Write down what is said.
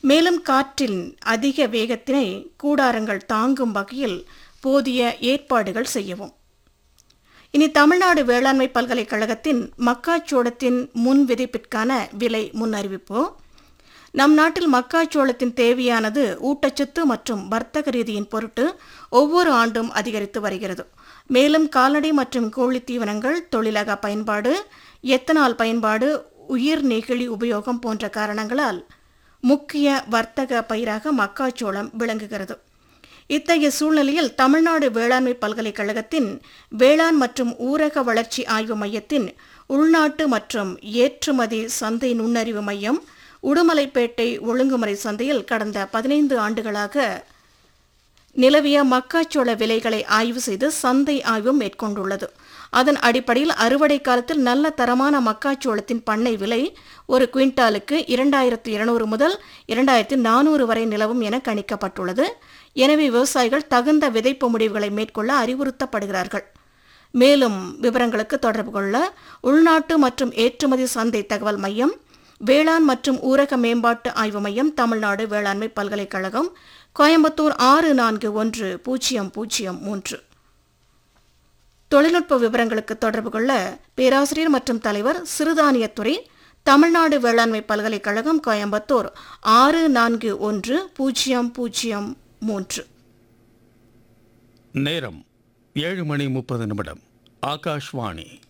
மேலும் காற்றின் அதிக வேகத்தினை கூடாரங்கள் தாங்கும் வகையில் போதிய ஏற்பாடுகள் செய்யவும் இனி தமிழ்நாடு வேளாண்மை பல்கலைக்கழகத்தின் மக்காச்சோளத்தின் முன் விதைப்பிற்கான விலை முன்னறிவிப்பு நம் நாட்டில் மக்காச்சோளத்தின் தேவையானது ஊட்டச்சத்து மற்றும் வர்த்தக ரீதியின் பொருட்டு ஒவ்வொரு ஆண்டும் அதிகரித்து வருகிறது மேலும் கால்நடை மற்றும் கோழித் தீவனங்கள் தொழிலக பயன்பாடு எத்தனால் பயன்பாடு உயிர் நெகிழி உபயோகம் போன்ற காரணங்களால் முக்கிய வர்த்தக பயிராக மக்காச்சோளம் விளங்குகிறது இத்தகைய சூழ்நிலையில் தமிழ்நாடு வேளாண்மை பல்கலைக்கழகத்தின் வேளாண் மற்றும் ஊரக வளர்ச்சி ஆய்வு மையத்தின் உள்நாட்டு மற்றும் ஏற்றுமதி சந்தை நுண்ணறிவு மையம் உடுமலைப்பேட்டை ஒழுங்குமுறை சந்தையில் கடந்த பதினைந்து ஆண்டுகளாக நிலவிய மக்காச்சோள விலைகளை ஆய்வு செய்து சந்தை ஆய்வு மேற்கொண்டுள்ளது அதன் அடிப்படையில் அறுவடை காலத்தில் நல்ல தரமான மக்காச்சோளத்தின் பண்ணை விலை ஒரு குவிண்டாலுக்கு இரண்டாயிரத்து இருநூறு முதல் இரண்டாயிரத்து நானூறு வரை நிலவும் என கணிக்கப்பட்டுள்ளது எனவே விவசாயிகள் தகுந்த விதைப்பு முடிவுகளை மேற்கொள்ள அறிவுறுத்தப்படுகிறார்கள் மேலும் விவரங்களுக்கு தொடர்பு கொள்ள உள்நாட்டு மற்றும் ஏற்றுமதி சந்தை தகவல் மையம் வேளாண் மற்றும் ஊரக மேம்பாட்டு ஆய்வு மையம் தமிழ்நாடு வேளாண்மை பல்கலைக்கழகம் கோயம்புத்தூர் ஆறு நான்கு ஒன்று பூஜ்ஜியம் பூஜ்ஜியம் மூன்று தொழில்நுட்ப விவரங்களுக்கு தொடர்பு கொள்ள பேராசிரியர் மற்றும் தலைவர் சிறுதானியத்துறை தமிழ்நாடு வேளாண்மை பல்கலைக்கழகம் கோயம்புத்தூர் ஆறு நான்கு ஒன்று பூஜ்ஜியம் பூஜ்ஜியம் மூன்று நேரம் ஏழு மணி முப்பது நிமிடம் ஆகாஷ்வாணி